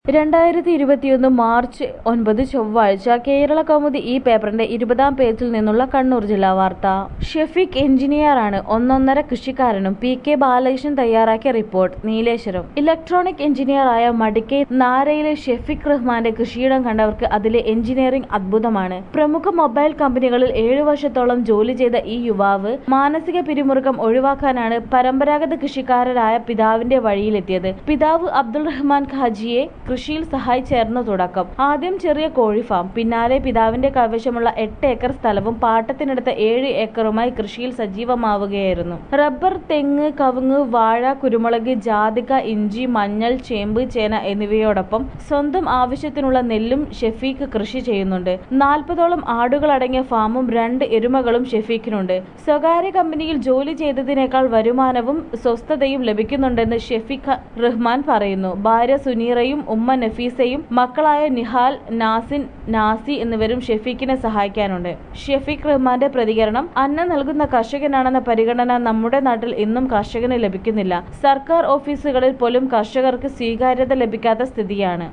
രണ്ടായിരത്തി ഇരുപത്തിയൊന്ന് മാർച്ച് ഒൻപത് ചൊവ്വാഴ്ച കേരള കൗമുദി ഈ പേപ്പറിന്റെ ഇരുപതാം പേജിൽ നിന്നുള്ള കണ്ണൂർ ജില്ലാ വാർത്ത ഷെഫീഖ് എഞ്ചിനീയറാണ് ഒന്നൊന്നര കൃഷിക്കാരനും പി കെ ബാലകൃഷ്ണൻ തയ്യാറാക്കിയ റിപ്പോർട്ട് നീലേശ്വരം ഇലക്ട്രോണിക് എഞ്ചിനീയറായ മടിക്കൈ നാരയിലെ ഷെഫീഖ് റഹ്മാന്റെ കൃഷിയിടം കണ്ടവർക്ക് അതിലെ എഞ്ചിനീയറിംഗ് അത്ഭുതമാണ് പ്രമുഖ മൊബൈൽ കമ്പനികളിൽ ഏഴു വർഷത്തോളം ജോലി ചെയ്ത ഈ യുവാവ് മാനസിക പിരിമുറുക്കം ഒഴിവാക്കാനാണ് പരമ്പരാഗത കൃഷിക്കാരനായ പിതാവിന്റെ വഴിയിലെത്തിയത് പിതാവ് അബ്ദുൾ റഹ്മാൻ ഖാജിയെ കൃഷിയിൽ സഹായിച്ചായിരുന്നു തുടക്കം ആദ്യം ചെറിയ കോഴി ഫാം പിന്നാലെ പിതാവിന്റെ കൈവശമുള്ള എട്ട് ഏക്കർ സ്ഥലവും പാട്ടത്തിനെടുത്ത ഏഴ് ഏക്കറുമായി കൃഷിയിൽ സജീവമാവുകയായിരുന്നു റബ്ബർ തെങ്ങ് കവുങ്ങ് വാഴ കുരുമുളക് ജാതിക ഇഞ്ചി മഞ്ഞൾ ചേമ്പ് ചേന എന്നിവയോടൊപ്പം സ്വന്തം ആവശ്യത്തിനുള്ള നെല്ലും ഷെഫീഖ് കൃഷി ചെയ്യുന്നുണ്ട് നാൽപ്പതോളം ആടുകളടങ്ങിയ ഫാമും രണ്ട് എരുമകളും ഷെഫീഖിനുണ്ട് സ്വകാര്യ കമ്പനിയിൽ ജോലി ചെയ്തതിനേക്കാൾ വരുമാനവും സ്വസ്ഥതയും ലഭിക്കുന്നുണ്ടെന്ന് ഷെഫീഖ് റഹ്മാൻ പറയുന്നു ഭാര്യ സുനീറയും ഉമ്മ നഫീസയും മക്കളായ നിഹാൽ നാസിൻ നാസി എന്നിവരും ഷെഫീഖിനെ സഹായിക്കാനുണ്ട് ഷെഫീഖ് റഹ്മാന്റെ പ്രതികരണം അന്നം നൽകുന്ന കർഷകനാണെന്ന പരിഗണന നമ്മുടെ നാട്ടിൽ ഇന്നും കർഷകന് ലഭിക്കുന്നില്ല സർക്കാർ ഓഫീസുകളിൽ പോലും കർഷകർക്ക് സ്വീകാര്യത ലഭിക്കാത്ത സ്ഥിതിയാണ്